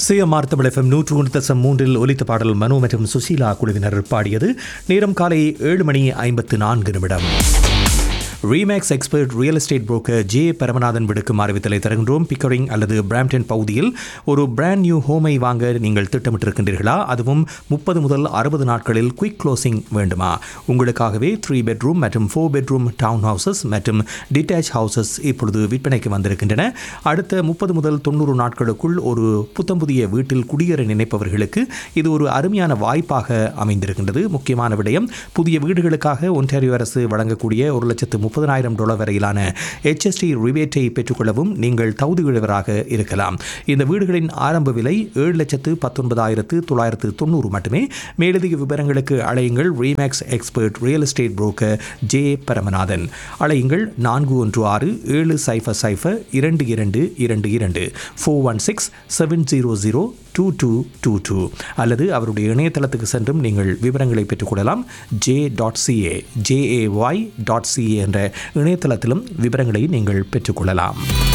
CMR Tamil FM நூற்று ஒன்று தசம் மூன்றில் ஒலித்த பாடல் மனு மற்றும் சுசீலா குழுவினர் பாடியது நேரம் காலை ஏழு மணி ஐம்பத்து நான்கு நிமிடம் Remax expert real estate broker J Paramanathan விடுக்கும் அறிவித்தலை தருகின்றோம் பிக்கரிங் அல்லது பிராம்டன் பகுதியில் ஒரு பிராண்ட் நியூ ஹோமை வாங்க நீங்கள் திட்டமிட்டிருக்கின்றீர்களா அதுவும் முப்பது முதல் அறுபது நாட்களில் குயிக் க்ளோசிங் வேண்டுமா உங்களுக்காகவே த்ரீ பெட்ரூம் மற்றும் ஃபோர் பெட்ரூம் டவுன் ஹவுசஸ் மற்றும் டிட்டாச் ஹவுசஸ் இப்பொழுது விற்பனைக்கு வந்திருக்கின்றன அடுத்த முப்பது முதல் தொண்ணூறு நாட்களுக்குள் ஒரு புத்தம் புதிய வீட்டில் குடியேற நினைப்பவர்களுக்கு இது ஒரு அருமையான வாய்ப்பாக அமைந்திருக்கின்றது முக்கியமான விடயம் புதிய வீடுகளுக்காக ஒன்டாரியோ அரசு வழங்கக்கூடிய ஒரு லட்சத்து முப்பதனாயிரம் டாலர் வரையிலான HST ரிபேட்டை பெற்றுக்கொள்ளவும் நீங்கள் தகுதியுள்ளவராக இருக்கலாம் இந்த வீடுகளின் ஆரம்ப விலை ஏழு லட்சத்து பத்தொன்பதாயிரத்து தொள்ளாயிரத்து தொண்ணூறு மட்டுமே மேலதிக விவரங்களுக்கு அழையுங்கள் Remax expert real estate broker J Paramanathan அழையுங்கள் நான்கு ஒன்று ஆறு ஏழு சைஃபர் சைஃபர் இரண்டு இரண்டு இரண்டு இரண்டு four one six seven zero zero two two two two அல்லது அவருடைய இணையதளத்துக்கு சென்றும் நீங்கள் விவரங்களை பெற்றுக்கொள்ளலாம் J dot CA JAY dot CA என்ற இணையதளத்திலும் விவரங்களை நீங்கள் பெற்றுக்கொள்ளலாம்